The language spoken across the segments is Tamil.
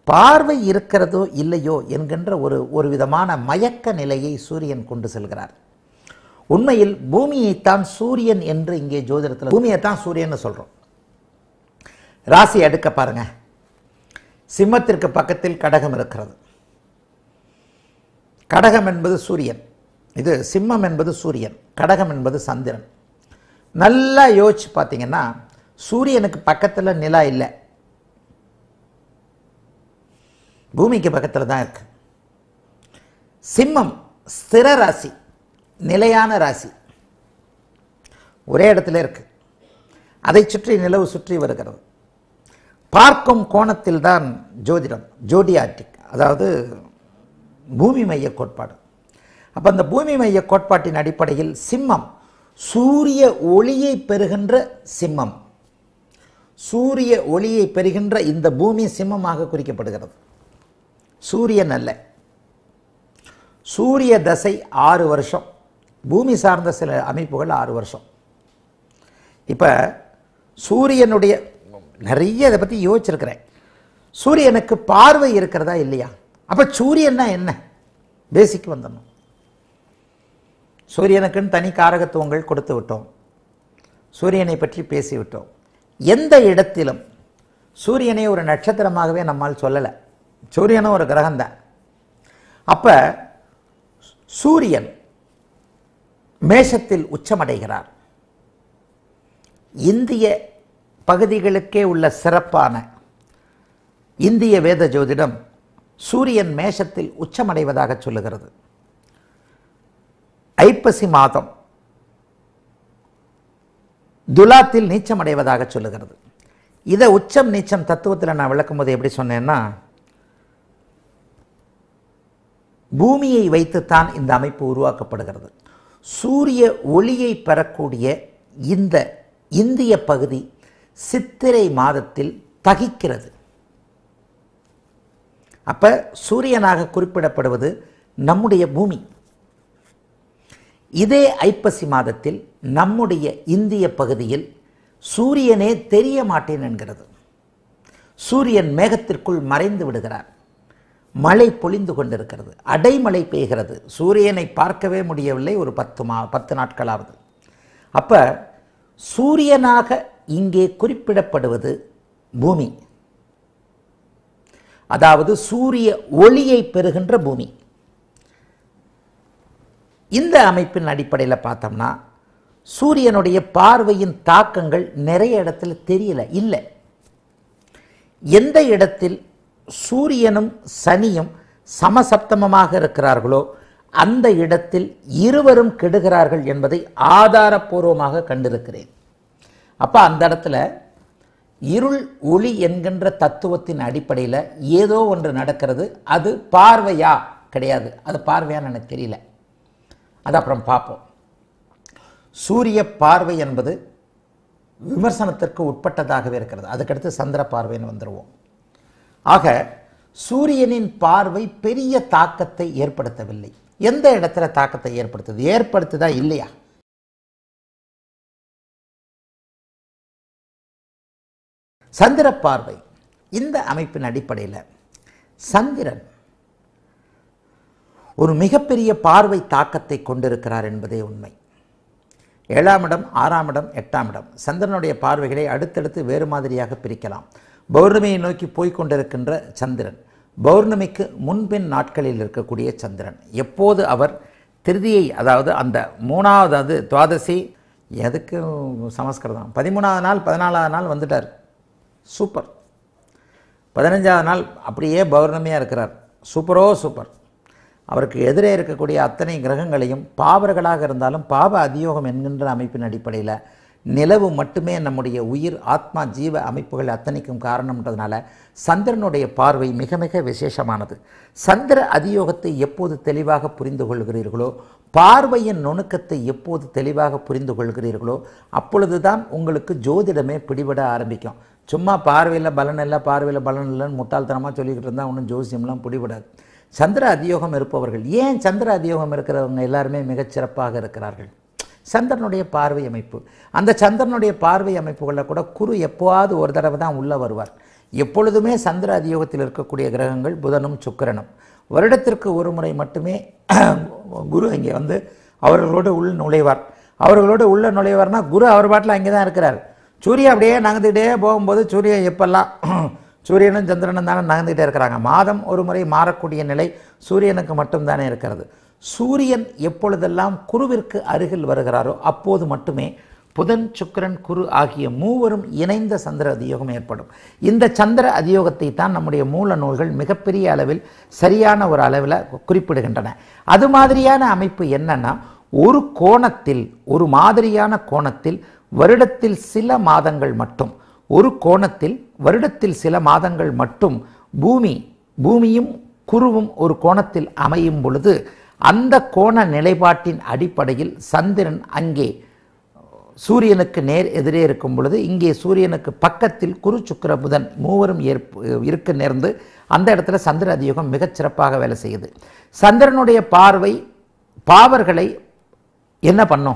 பார்வை இருக்கிறதோ இல்லையோ என்கின்ற ஒரு ஒரு விதமான மயக்க நிலையை சூரியன் கொண்டு செல்கிறார் உண்மையில் பூமியைத்தான் சூரியன் என்று இங்கே ஜோதிடத்தில் பூமியைத்தான் சூரியன் சொல்கிறோம் ராசி அடுக்க பாருங்க சிம்மத்திற்கு பக்கத்தில் கடகம் இருக்கிறது கடகம் என்பது சூரியன் இது சிம்மம் என்பது சூரியன் கடகம் என்பது சந்திரன் நல்லா யோசிச்சு பார்த்தீங்கன்னா சூரியனுக்கு பக்கத்தில் நிலா இல்லை பூமிக்கு பக்கத்தில் தான் இருக்கு சிம்மம் ஸ்திர ராசி நிலையான ராசி ஒரே இடத்துல இருக்கு அதை சுற்றி நிலவு சுற்றி வருகிறது பார்க்கும் கோணத்தில் தான் ஜோதிடம் ஜோடியாட்டிக் அதாவது பூமி மைய கோட்பாடு அப்போ அந்த பூமி மைய கோட்பாட்டின் அடிப்படையில் சிம்மம் சூரிய ஒளியை பெறுகின்ற சிம்மம் சூரிய ஒளியை பெறுகின்ற இந்த பூமி சிம்மமாக குறிக்கப்படுகிறது சூரியன் அல்ல சூரிய தசை ஆறு வருஷம் பூமி சார்ந்த சில அமைப்புகள் ஆறு வருஷம் இப்போ சூரியனுடைய நிறைய இதை பற்றி யோசிச்சிருக்கிறேன் சூரியனுக்கு பார்வை இருக்கிறதா இல்லையா அப்போ சூரியன்னா என்ன பேசிக் வந்துடணும் சூரியனுக்குன்னு தனி காரகத்துவங்கள் கொடுத்து விட்டோம் சூரியனை பற்றி பேசிவிட்டோம் எந்த இடத்திலும் சூரியனை ஒரு நட்சத்திரமாகவே நம்மால் சொல்லலை சூரியனும் ஒரு கிரகம்தான் அப்போ சூரியன் மேஷத்தில் உச்சமடைகிறார் இந்திய பகுதிகளுக்கே உள்ள சிறப்பான இந்திய வேத ஜோதிடம் சூரியன் மேஷத்தில் உச்சமடைவதாக சொல்லுகிறது ஐப்பசி மாதம் துலாத்தில் நீச்சம் அடைவதாக சொல்லுகிறது இதை உச்சம் நீச்சம் தத்துவத்தில் நான் விளக்கும் போது எப்படி சொன்னேன்னா பூமியை வைத்துத்தான் இந்த அமைப்பு உருவாக்கப்படுகிறது சூரிய ஒளியை பெறக்கூடிய இந்த இந்திய பகுதி சித்திரை மாதத்தில் தகிக்கிறது அப்ப சூரியனாக குறிப்பிடப்படுவது நம்முடைய பூமி இதே ஐப்பசி மாதத்தில் நம்முடைய இந்திய பகுதியில் சூரியனே தெரிய மாட்டேன் என்கிறது சூரியன் மேகத்திற்குள் மறைந்து விடுகிறார் மழை பொழிந்து கொண்டிருக்கிறது அடைமழை பெய்கிறது சூரியனை பார்க்கவே முடியவில்லை ஒரு பத்து மா பத்து நாட்களாவது அப்ப சூரியனாக இங்கே குறிப்பிடப்படுவது பூமி அதாவது சூரிய ஒளியை பெறுகின்ற பூமி இந்த அமைப்பின் அடிப்படையில் பார்த்தோம்னா சூரியனுடைய பார்வையின் தாக்கங்கள் நிறைய இடத்துல தெரியல இல்லை எந்த இடத்தில் சூரியனும் சனியும் சமசப்தமமாக இருக்கிறார்களோ அந்த இடத்தில் இருவரும் கெடுகிறார்கள் என்பதை ஆதாரபூர்வமாக கண்டிருக்கிறேன் அப்போ அந்த இடத்துல இருள் ஒளி என்கின்ற தத்துவத்தின் அடிப்படையில் ஏதோ ஒன்று நடக்கிறது அது பார்வையா கிடையாது அது பார்வையான்னு எனக்கு தெரியல அது அப்புறம் பார்ப்போம் சூரிய பார்வை என்பது விமர்சனத்திற்கு உட்பட்டதாகவே இருக்கிறது அதுக்கடுத்து சந்திர பார்வைன்னு வந்துடுவோம் ஆக சூரியனின் பார்வை பெரிய தாக்கத்தை ஏற்படுத்தவில்லை எந்த இடத்துல தாக்கத்தை ஏற்படுத்துது ஏற்படுத்துதா இல்லையா சந்திர பார்வை இந்த அமைப்பின் அடிப்படையில் சந்திரன் ஒரு மிகப்பெரிய பார்வை தாக்கத்தை கொண்டிருக்கிறார் என்பதே உண்மை ஏழாம் இடம் ஆறாம் இடம் எட்டாம் இடம் சந்திரனுடைய பார்வைகளை அடுத்தடுத்து வேறு மாதிரியாக பிரிக்கலாம் பௌர்ணமியை நோக்கி போய்க் கொண்டிருக்கின்ற சந்திரன் பௌர்ணமிக்கு முன்பின் நாட்களில் இருக்கக்கூடிய சந்திரன் எப்போது அவர் திருதியை அதாவது அந்த மூணாவது அது துவாதசி எதுக்கு சமஸ்கிருதம் பதிமூணாவது நாள் பதினாலாவது நாள் வந்துட்டார் சூப்பர் பதினஞ்சாவது நாள் அப்படியே பௌர்ணமியாக இருக்கிறார் சூப்பரோ சூப்பர் அவருக்கு எதிரே இருக்கக்கூடிய அத்தனை கிரகங்களையும் பாவர்களாக இருந்தாலும் பாவ அதியோகம் என்கின்ற அமைப்பின் அடிப்படையில் நிலவு மட்டுமே நம்முடைய உயிர் ஆத்மா ஜீவ அமைப்புகள் அத்தனைக்கும் காரணம்ன்றதுனால சந்திரனுடைய பார்வை மிக மிக விசேஷமானது சந்திர அதியோகத்தை எப்போது தெளிவாக புரிந்து கொள்கிறீர்களோ பார்வையின் நுணுக்கத்தை எப்போது தெளிவாக புரிந்து கொள்கிறீர்களோ அப்பொழுதுதான் உங்களுக்கு ஜோதிடமே பிடிபட ஆரம்பிக்கும் சும்மா பார்வையில் பலன் இல்லை பார்வையில் பலன் இல்லைன்னு முட்டாள்தனமாக சொல்லிக்கிட்டு இருந்தால் ஒன்றும் ஜோசியம்லாம் பிடிபடாது சந்திர அதியோகம் இருப்பவர்கள் ஏன் சந்திர அதியோகம் இருக்கிறவங்க எல்லாருமே மிகச்சிறப்பாக இருக்கிறார்கள் சந்திரனுடைய பார்வை அமைப்பு அந்த சந்திரனுடைய பார்வை அமைப்புகளில் கூட குரு எப்போவாவது ஒரு தடவை தான் உள்ளே வருவார் எப்பொழுதுமே சந்திர அதியோகத்தில் இருக்கக்கூடிய கிரகங்கள் புதனும் சுக்கிரனும் வருடத்திற்கு ஒரு முறை மட்டுமே குரு அங்கே வந்து அவர்களோடு உள் நுழைவார் அவர்களோடு உள்ள நுழைவார்னா குரு அவர் பாட்டில் அங்கே தான் இருக்கிறார் சூரியன் அப்படியே நகர்ந்துக்கிட்டே போகும்போது சூரியன் எப்பெல்லாம் சூரியனும் சந்திரனும் தானே நகர்ந்துக்கிட்டே இருக்கிறாங்க மாதம் ஒரு முறை மாறக்கூடிய நிலை சூரியனுக்கு மட்டும்தானே இருக்கிறது சூரியன் எப்பொழுதெல்லாம் குருவிற்கு அருகில் வருகிறாரோ அப்போது மட்டுமே புதன் சுக்கிரன் குரு ஆகிய மூவரும் இணைந்த சந்திர அதியோகம் ஏற்படும் இந்த சந்திர அதியோகத்தை தான் நம்முடைய மூல நூல்கள் மிகப்பெரிய அளவில் சரியான ஒரு அளவில் குறிப்பிடுகின்றன அது மாதிரியான அமைப்பு என்னன்னா ஒரு கோணத்தில் ஒரு மாதிரியான கோணத்தில் வருடத்தில் சில மாதங்கள் மட்டும் ஒரு கோணத்தில் வருடத்தில் சில மாதங்கள் மட்டும் பூமி பூமியும் குருவும் ஒரு கோணத்தில் அமையும் பொழுது அந்த கோண நிலைப்பாட்டின் அடிப்படையில் சந்திரன் அங்கே சூரியனுக்கு நேர் எதிரே இருக்கும் பொழுது இங்கே சூரியனுக்கு பக்கத்தில் குரு சுக்கிர புதன் மூவரும் ஏற்ப இருக்க நேர்ந்து அந்த இடத்துல சந்திர அதியோகம் மிகச் சிறப்பாக வேலை செய்யுது சந்திரனுடைய பார்வை பாவர்களை என்ன பண்ணும்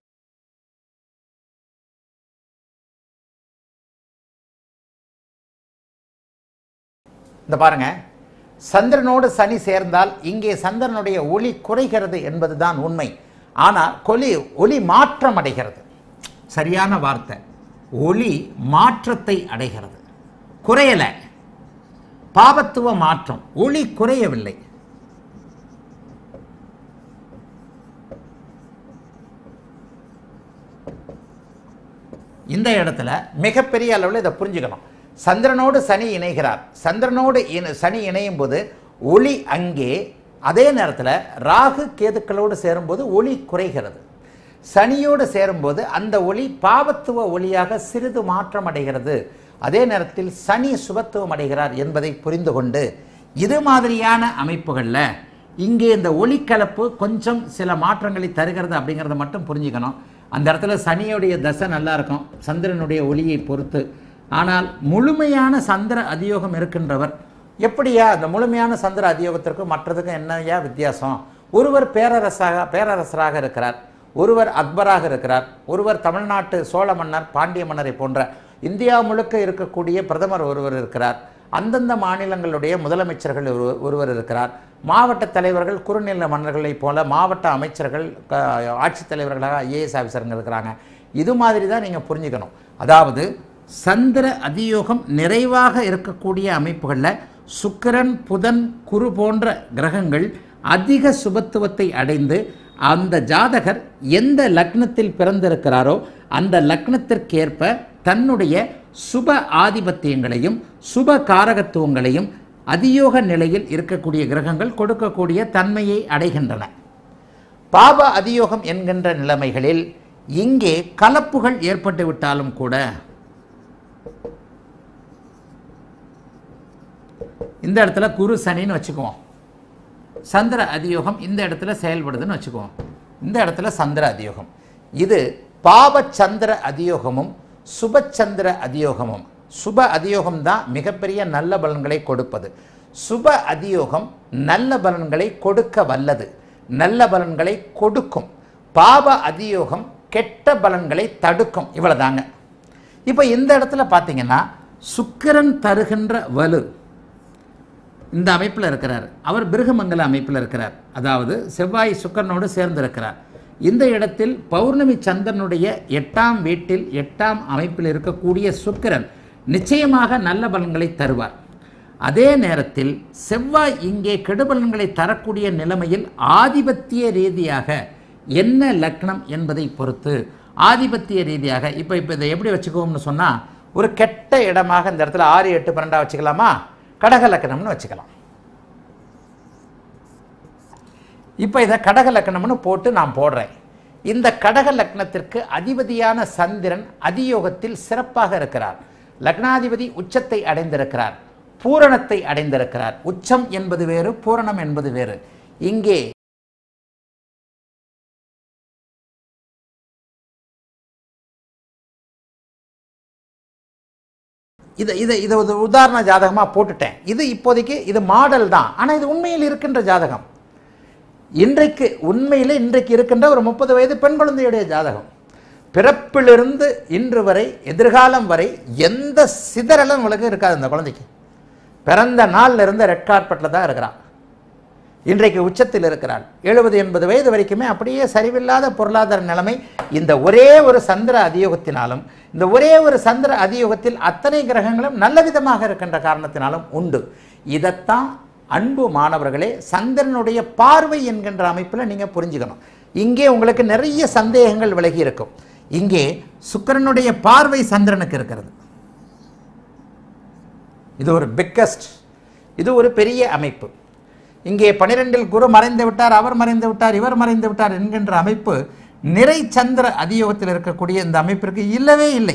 இந்த பாருங்க சந்திரனோடு சனி சேர்ந்தால் இங்கே சந்திரனுடைய ஒளி குறைகிறது என்பதுதான் உண்மை ஆனால் கொலி ஒளி மாற்றம் அடைகிறது சரியான வார்த்தை ஒளி மாற்றத்தை அடைகிறது குறையல பாவத்துவ மாற்றம் ஒளி குறையவில்லை இந்த இடத்துல மிகப்பெரிய அளவில் இதை புரிஞ்சுக்கணும் சந்திரனோடு சனி இணைகிறார் சந்திரனோடு இணை- சனி இணையும் போது ஒளி அங்கே அதே நேரத்தில் ராகு கேதுக்களோடு சேரும்போது ஒளி குறைகிறது சனியோடு சேரும்போது அந்த ஒளி பாவத்துவ ஒளியாக சிறிது மாற்றம் அடைகிறது அதே நேரத்தில் சனி சுபத்துவம் அடைகிறார் என்பதை புரிந்து கொண்டு இது மாதிரியான அமைப்புகளில் இங்கே இந்த ஒளிக்கலப்பு கொஞ்சம் சில மாற்றங்களை தருகிறது அப்படிங்கிறத மட்டும் புரிஞ்சுக்கணும் அந்த இடத்துல சனியுடைய தசை நல்லா இருக்கும் சந்திரனுடைய ஒளியை பொறுத்து ஆனால் முழுமையான சந்திர அதியோகம் இருக்கின்றவர் எப்படியா அந்த முழுமையான சந்திர அதியோகத்திற்கும் மற்றதுக்கும் என்னையா வித்தியாசம் ஒருவர் பேரரசாக பேரரசராக இருக்கிறார் ஒருவர் அக்பராக இருக்கிறார் ஒருவர் தமிழ்நாட்டு சோழ மன்னர் பாண்டிய மன்னரை போன்ற இந்தியா முழுக்க இருக்கக்கூடிய பிரதமர் ஒருவர் இருக்கிறார் அந்தந்த மாநிலங்களுடைய முதலமைச்சர்கள் ஒரு- ஒருவர் இருக்கிறார் மாவட்ட தலைவர்கள் குறுநில மன்னர்களைப் போல மாவட்ட அமைச்சர்கள் க- ஆட்சித் தலைவர்களாக ஐஏஎஸ் ஆஃபீஸருங்க இருக்கிறாங்க இது மாதிரி தான் நீங்கள் புரிஞ்சுக்கணும் அதாவது சந்திர அதியோகம் நிறைவாக இருக்கக்கூடிய அமைப்புகளில் சுக்கிரன் புதன் குரு போன்ற கிரகங்கள் அதிக சுபத்துவத்தை அடைந்து அந்த ஜாதகர் எந்த லக்னத்தில் பிறந்திருக்கிறாரோ அந்த லக்னத்திற்கேற்ப தன்னுடைய சுப ஆதிபத்தியங்களையும் சுப காரகத்துவங்களையும் அதியோக நிலையில் இருக்கக்கூடிய கிரகங்கள் கொடுக்கக்கூடிய தன்மையை அடைகின்றன பாப அதியோகம் என்கின்ற நிலைமைகளில் இங்கே கலப்புகள் ஏற்பட்டு விட்டாலும் கூட இந்த இடத்துல குரு சனின்னு வச்சுக்குவோம் சந்திர அதியோகம் இந்த இடத்துல செயல்படுதுன்னு வச்சுக்குவோம் இந்த இடத்துல சந்திர அதியோகம் இது பாப சந்திர அதியோகமும் சுபச்சந்திர அதியோகமும் சுப அதியோகம் தான் மிகப்பெரிய நல்ல பலன்களை கொடுப்பது சுப அதியோகம் நல்ல பலன்களை கொடுக்க வல்லது நல்ல பலன்களை கொடுக்கும் பாப அதியோகம் கெட்ட பலன்களை தடுக்கும் இவ்வளவுதாங்க இப்போ இந்த இடத்துல பார்த்தீங்கன்னா சுக்கிரன் தருகின்ற வலு இந்த அமைப்பில் இருக்கிறார் அவர் பிருகமங்கல அமைப்பில் இருக்கிறார் அதாவது செவ்வாய் சுக்கரனோடு சேர்ந்திருக்கிறார் இந்த இடத்தில் பௌர்ணமி சந்திரனுடைய எட்டாம் வீட்டில் எட்டாம் அமைப்பில் இருக்கக்கூடிய சுக்கிரன் நிச்சயமாக நல்ல பலன்களை தருவார் அதே நேரத்தில் செவ்வாய் இங்கே கெடுபலன்களை தரக்கூடிய நிலைமையில் ஆதிபத்திய ரீதியாக என்ன லக்னம் என்பதை பொறுத்து ஆதிபத்திய ரீதியாக இப்போ இப்போ இதை எப்படி வச்சுக்குவோம்னு சொன்னால் ஒரு கெட்ட இடமாக இந்த இடத்துல ஆறு எட்டு பன்னெண்டா வச்சுக்கலாமா கடக லக்கணம்னு வச்சுக்கலாம் இப்போ இதை கடக லக்கணம்னு போட்டு நான் போடுறேன் இந்த கடக லக்னத்திற்கு அதிபதியான சந்திரன் அதியோகத்தில் சிறப்பாக இருக்கிறார் லக்னாதிபதி உச்சத்தை அடைந்திருக்கிறார் பூரணத்தை அடைந்திருக்கிறார் உச்சம் என்பது வேறு பூரணம் என்பது வேறு இங்கே இதை இதை இதை ஒரு உதாரண ஜாதகமாக போட்டுட்டேன் இது இப்போதைக்கு இது மாடல் தான் ஆனால் இது உண்மையில் இருக்கின்ற ஜாதகம் இன்றைக்கு உண்மையில் இன்றைக்கு இருக்கின்ற ஒரு முப்பது வயது பெண் குழந்தையுடைய ஜாதகம் பிறப்பிலிருந்து இன்று வரை எதிர்காலம் வரை எந்த சிதறலும் உங்களுக்கு இருக்காது இந்த குழந்தைக்கு பிறந்த நாள்ல இருந்து ரெட் கார்பெட்டில் தான் இருக்கிறான் இன்றைக்கு உச்சத்தில் இருக்கிறாள் எழுபது எண்பது வயது வரைக்குமே அப்படியே சரிவில்லாத பொருளாதார நிலைமை இந்த ஒரே ஒரு சந்திர அதியோகத்தினாலும் இந்த ஒரே ஒரு சந்திர அதியோகத்தில் அத்தனை கிரகங்களும் நல்ல விதமாக இருக்கின்ற காரணத்தினாலும் உண்டு இதைத்தான் அன்பு மாணவர்களே சந்திரனுடைய பார்வை என்கின்ற அமைப்பில் நீங்கள் புரிஞ்சுக்கணும் இங்கே உங்களுக்கு நிறைய சந்தேகங்கள் விலகி இருக்கும் இங்கே சுக்கிரனுடைய பார்வை சந்திரனுக்கு இருக்கிறது இது ஒரு பிக்கஸ்ட் இது ஒரு பெரிய அமைப்பு இங்கே பனிரெண்டில் குரு மறைந்து விட்டார் அவர் மறைந்து விட்டார் இவர் மறைந்து விட்டார் என்கின்ற அமைப்பு நிறை சந்திர அதியோகத்தில் இருக்கக்கூடிய இந்த அமைப்பிற்கு இல்லவே இல்லை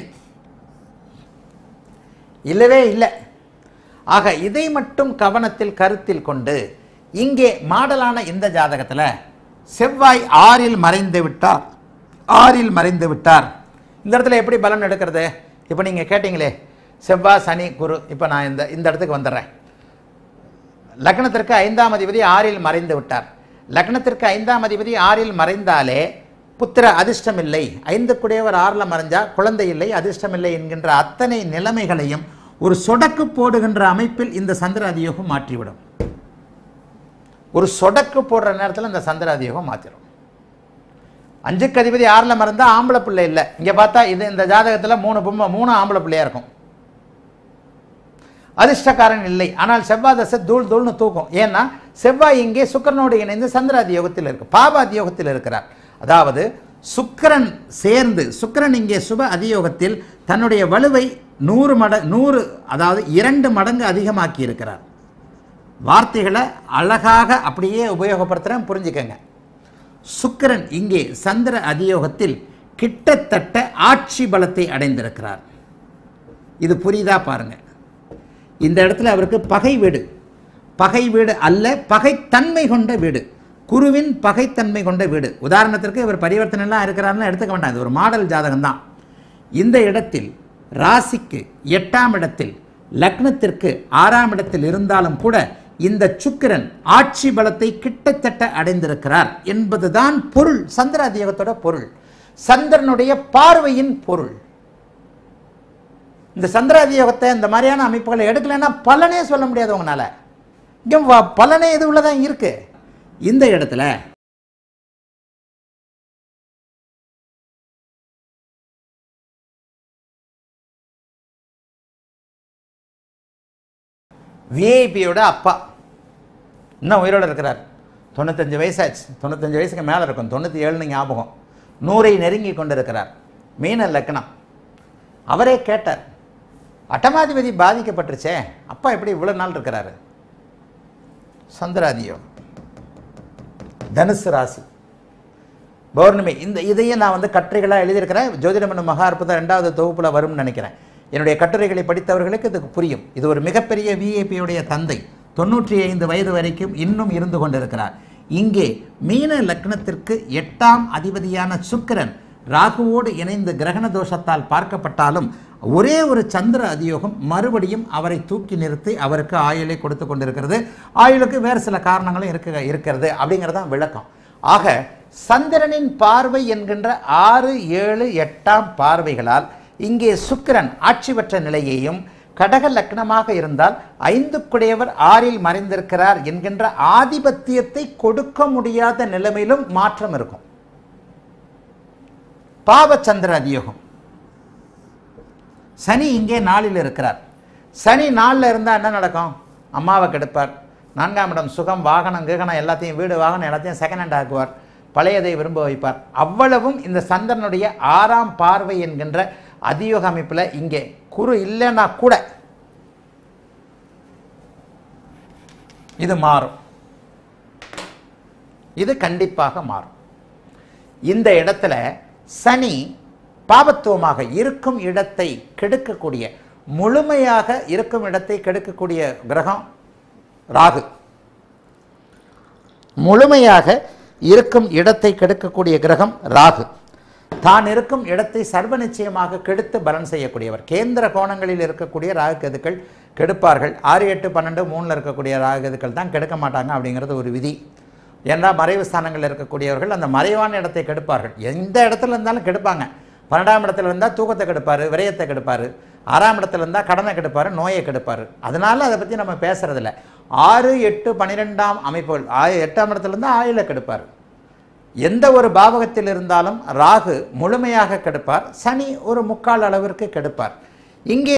இல்லவே இல்லை ஆக இதை மட்டும் கவனத்தில் கருத்தில் கொண்டு இங்கே மாடலான இந்த ஜாதகத்தில் செவ்வாய் ஆறில் மறைந்து விட்டார் ஆறில் மறைந்து விட்டார் இந்த இடத்துல எப்படி பலன் எடுக்கிறது இப்போ நீங்கள் கேட்டீங்களே செவ்வாய் சனி குரு இப்போ நான் இந்த இந்த இடத்துக்கு வந்துடுறேன் லக்னத்திற்கு ஐந்தாம் அதிபதி ஆறில் மறைந்து விட்டார் லக்னத்திற்கு ஐந்தாம் அதிபதி ஆறில் மறைந்தாலே புத்திர அதிர்ஷ்டம் இல்லை ஐந்து குடையவர் ஆறில் மறைஞ்சா குழந்தை இல்லை அதிர்ஷ்டம் இல்லை என்கின்ற அத்தனை நிலைமைகளையும் ஒரு சொடக்கு போடுகின்ற அமைப்பில் இந்த சந்திர அதியோகம் மாற்றிவிடும் ஒரு சொடக்கு போடுற நேரத்தில் இந்த சந்திர அதியோகம் மாற்றிடும் அஞ்சுக்கு அதிபதி ஆறில் மறந்தா ஆம்பளை பிள்ளை இல்லை இங்கே பார்த்தா இது இந்த ஜாதகத்தில் மூணு பொம்மை மூணு ஆம்பளை பிள்ளையா இருக்கும் அதிர்ஷ்டக்காரன் இல்லை ஆனால் செவ்வாய் தசை தூள் தூள்னு தூக்கும் ஏன்னா செவ்வாய் இங்கே சுக்கிரனோடு இணைந்து சந்திராதி யோகத்தில் இருக்கு பாபாதி யோகத்தில் இருக்கிறார் அதாவது சுக்கிரன் சேர்ந்து சுக்கிரன் இங்கே சுப அதியோகத்தில் தன்னுடைய வலுவை நூறு மட நூறு அதாவது இரண்டு மடங்கு அதிகமாக்கி இருக்கிறார் வார்த்தைகளை அழகாக அப்படியே உபயோகப்படுத்துகிறேன் புரிஞ்சுக்கங்க சுக்கிரன் இங்கே சந்திர அதியோகத்தில் கிட்டத்தட்ட ஆட்சி பலத்தை அடைந்திருக்கிறார் இது புரியுதா பாருங்க இந்த இடத்துல அவருக்கு பகை வீடு பகை வீடு அல்ல பகைத்தன்மை கொண்ட வீடு குருவின் பகைத்தன்மை கொண்ட வீடு உதாரணத்திற்கு இவர் பரிவர்த்தனைலாம் இருக்கிறாருன்னு எடுத்துக்க வேண்டாம் இது ஒரு மாடல் ஜாதகம் தான் இந்த இடத்தில் ராசிக்கு எட்டாம் இடத்தில் லக்னத்திற்கு ஆறாம் இடத்தில் இருந்தாலும் கூட இந்த சுக்கிரன் ஆட்சி பலத்தை கிட்டத்தட்ட அடைந்திருக்கிறார் என்பதுதான் பொருள் சந்திர அதியோகத்தோட பொருள் சந்திரனுடைய பார்வையின் பொருள் இந்த சந்திராதி யோகத்தை இந்த மாதிரியான அமைப்புகளை எடுக்கலைன்னா பலனே சொல்ல முடியாது உங்களால இங்கே வ- பலனே இது உள்ளதான் இருக்கு இந்த இடத்துல விஐபியோட அப்பா இன்னும் உயிரோடு இருக்கிறார் தொண்ணூத்தஞ்சு வயசாச்சு தொண்ணூத்தஞ்சு வயசுக்கு மேலே இருக்கும் தொண்ணூற்றி ஏழுன்னு ஞாபகம் நூறை நெருங்கி கொண்டிருக்கிறார் மீன லக்னம் அவரே கேட்டார் அட்டமாதிபதி பாதிக்கப்பட்டுருச்சே அப்பா எப்படி இவ்வளோ நாள் இருக்கிறாரு சந்திராதியோ தனுசு ராசி பௌர்ணமி இந்த இதையும் நான் வந்து கட்டுரைகளாக எழுதியிருக்கிறேன் ஜோதிடம் என்னும் மகா அற்புதம் ரெண்டாவது தொகுப்பில் வரும்னு நினைக்கிறேன் என்னுடைய கட்டுரைகளை படித்தவர்களுக்கு இதுக்கு புரியும் இது ஒரு மிகப்பெரிய விஐபியுடைய தந்தை தொண்ணூற்றி ஐந்து வயது வரைக்கும் இன்னும் இருந்து கொண்டிருக்கிறார் இங்கே மீன லக்னத்திற்கு எட்டாம் அதிபதியான சுக்கிரன் ராகுவோடு இணைந்து கிரகண தோஷத்தால் பார்க்கப்பட்டாலும் ஒரே ஒரு சந்திர அதியோகம் மறுபடியும் அவரை தூக்கி நிறுத்தி அவருக்கு ஆயுளை கொடுத்து கொண்டிருக்கிறது ஆயுளுக்கு வேறு சில காரணங்களும் இருக்க இருக்கிறது அப்படிங்கிறது தான் விளக்கம் ஆக சந்திரனின் பார்வை என்கின்ற ஆறு ஏழு எட்டாம் பார்வைகளால் இங்கே சுக்கிரன் ஆட்சி பெற்ற நிலையையும் கடக லக்னமாக இருந்தால் ஐந்து குடையவர் ஆறில் மறைந்திருக்கிறார் என்கின்ற ஆதிபத்தியத்தை கொடுக்க முடியாத நிலைமையிலும் மாற்றம் இருக்கும் பாவச்சந்திர அதியோகம் சனி இங்கே நாளில் இருக்கிறார் சனி நாளில் இருந்தால் என்ன நடக்கும் அம்மாவை கெடுப்பார் நான்காம் இடம் சுகம் வாகனம் கீகனம் எல்லாத்தையும் வீடு வாகனம் எல்லாத்தையும் செகண்ட் ஹேண்ட் ஆக்குவார் பழையதை விரும்ப வைப்பார் அவ்வளவும் இந்த சந்திரனுடைய ஆறாம் பார்வை என்கின்ற அதியோக அமைப்பில் இங்கே குரு இல்லைன்னா கூட இது மாறும் இது கண்டிப்பாக மாறும் இந்த இடத்துல சனி பாபத்துவமாக இருக்கும் இடத்தை கெடுக்கக்கூடிய முழுமையாக இருக்கும் இடத்தை கெடுக்கக்கூடிய கிரகம் ராகு முழுமையாக இருக்கும் இடத்தை கெடுக்கக்கூடிய கிரகம் ராகு தான் இருக்கும் இடத்தை சர்வ நிச்சயமாக கெடுத்து பலன் செய்யக்கூடியவர் கேந்திர கோணங்களில் இருக்கக்கூடிய ராகு கெதுக்கள் கெடுப்பார்கள் ஆறு எட்டு பன்னெண்டு மூணில் இருக்கக்கூடிய ராகு கெதுக்கள் தான் கெடுக்க மாட்டாங்க அப்படிங்கிறது ஒரு விதி ஏன்னா மறைவு ஸ்தானங்களில் இருக்கக்கூடியவர்கள் அந்த மறைவான இடத்தை கெடுப்பார்கள் எந்த இடத்துல இருந்தாலும் கெடுப்பாங்க பன்னெண்டாம் இடத்துல இருந்தால் தூக்கத்தை கெடுப்பார் விரயத்தை கெடுப்பார் ஆறாம் இடத்துல இருந்தால் கடனை கெடுப்பார் நோயை கெடுப்பார் அதனால அதை பற்றி நம்ம பேசுறதில்ல ஆறு எட்டு பன்னிரெண்டாம் அமைப்புகள் ஆ எட்டாம் இடத்துல இருந்தால் ஆயுளை கெடுப்பார் எந்த ஒரு பாவகத்தில் இருந்தாலும் ராகு முழுமையாக கெடுப்பார் சனி ஒரு முக்கால் அளவிற்கு கெடுப்பார் இங்கே